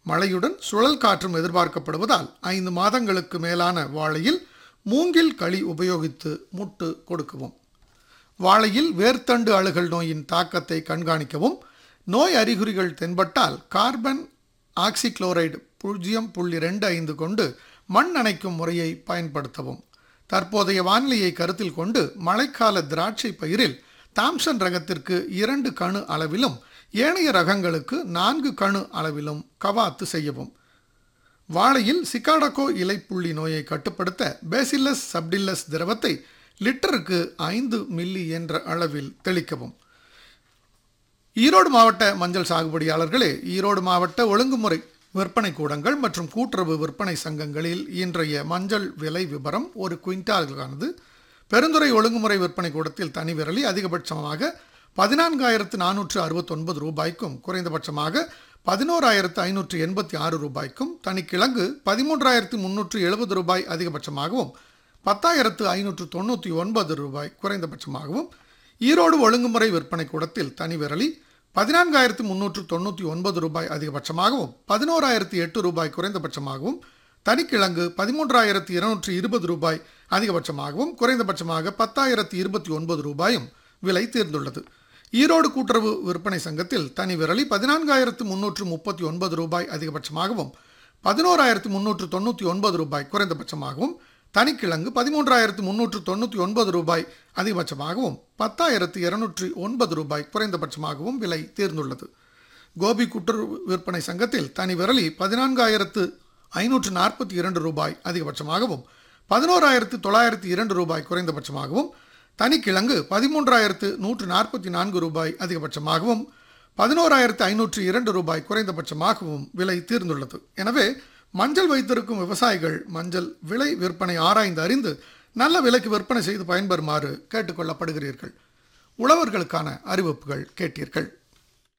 மழையுடன் சுழல் காற்றும் எதிர்பார்க்கப்படுவதால் ஐந்து மாதங்களுக்கு மேலான வாழையில் மூங்கில் களி உபயோகித்து முட்டு கொடுக்கவும் வாழையில் வேர்த்தண்டு அழுகல் நோயின் தாக்கத்தை கண்காணிக்கவும் நோய் அறிகுறிகள் தென்பட்டால் கார்பன் ஆக்சிக்ளோரைடு பூஜ்ஜியம் புள்ளி ரெண்டு ஐந்து கொண்டு மண் அணைக்கும் முறையை பயன்படுத்தவும் தற்போதைய வானிலையை கருத்தில் கொண்டு மழைக்கால திராட்சை பயிரில் தாம்சன் ரகத்திற்கு இரண்டு கணு அளவிலும் ஏனைய ரகங்களுக்கு நான்கு கணு அளவிலும் கவாத்து செய்யவும் வாழையில் சிகாடகோ இலைப்புள்ளி நோயை கட்டுப்படுத்த பேசில்லஸ் சப்டில்லஸ் திரவத்தை லிட்டருக்கு ஐந்து மில்லி என்ற அளவில் தெளிக்கவும் ஈரோடு மாவட்ட மஞ்சள் சாகுபடியாளர்களே ஈரோடு மாவட்ட ஒழுங்குமுறை விற்பனை கூடங்கள் மற்றும் கூட்டுறவு விற்பனை சங்கங்களில் இன்றைய மஞ்சள் விலை விவரம் ஒரு குவிண்டாலுக்கானது பெருந்துறை ஒழுங்குமுறை விற்பனை கூடத்தில் தனி விரலி அதிகபட்சமாக பதினான்காயிரத்து நானூற்று அறுபத்தொன்பது ரூபாய்க்கும் குறைந்தபட்சமாக பதினோராயிரத்து ஐநூற்று எண்பத்தி ஆறு ரூபாய்க்கும் தனிக்கிழங்கு பதிமூன்றாயிரத்து முன்னூற்று எழுபது ரூபாய் அதிகபட்சமாகவும் பத்தாயிரத்து ஐநூற்று தொண்ணூற்றி ஒன்பது ரூபாய் குறைந்தபட்சமாகவும் ஈரோடு ஒழுங்குமுறை விற்பனை கூடத்தில் தனி விரலி பதினான்காயிரத்து முன்னூற்று தொண்ணூற்றி ஒன்பது ரூபாய் அதிகபட்சமாகவும் பதினோராயிரத்து எட்டு ரூபாய் குறைந்தபட்சமாகவும் தனிக்கிழங்கு பதிமூன்றாயிரத்து இருநூற்றி இருபது ரூபாய் அதிகபட்சமாகவும் குறைந்தபட்சமாக பத்தாயிரத்து இருபத்தி ஒன்பது ரூபாயும் விலை தேர்ந்துள்ளது ஈரோடு கூட்டுறவு விற்பனை சங்கத்தில் தனி விரலி பதினான்காயிரத்து முன்னூற்று முப்பத்தி ஒன்பது ரூபாய் அதிகபட்சமாகவும் பதினோராயிரத்து முன்னூற்று தொண்ணூற்றி ஒன்பது ரூபாய் குறைந்தபட்சமாகவும் தனிக்கிழங்கு பதிமூன்றாயிரத்து முன்னூற்று தொண்ணூற்றி ஒன்பது ரூபாய் அதிகபட்சமாகவும் பத்தாயிரத்து இருநூற்றி ஒன்பது ரூபாய் குறைந்தபட்சமாகவும் விலை தேர்ந்துள்ளது கோபி கூட்டுறவு விற்பனை சங்கத்தில் தனி விரலி பதினான்காயிரத்து ஐநூற்று நாற்பத்தி இரண்டு ரூபாய் அதிகபட்சமாகவும் பதினோராயிரத்து தொள்ளாயிரத்து இரண்டு ரூபாய் குறைந்தபட்சமாகவும் தனிக்கிழங்கு பதிமூன்றாயிரத்து நூற்று நாற்பத்தி நான்கு ரூபாய் அதிகபட்சமாகவும் பதினோராயிரத்து ஐநூற்று இரண்டு ரூபாய் குறைந்தபட்சமாகவும் விலை தீர்ந்துள்ளது எனவே மஞ்சள் வைத்திருக்கும் விவசாயிகள் மஞ்சள் விலை விற்பனை ஆராய்ந்து அறிந்து நல்ல விலைக்கு விற்பனை செய்து பயன்பெறுமாறு கேட்டுக்கொள்ளப்படுகிறீர்கள் உழவர்களுக்கான அறிவிப்புகள் கேட்டீர்கள்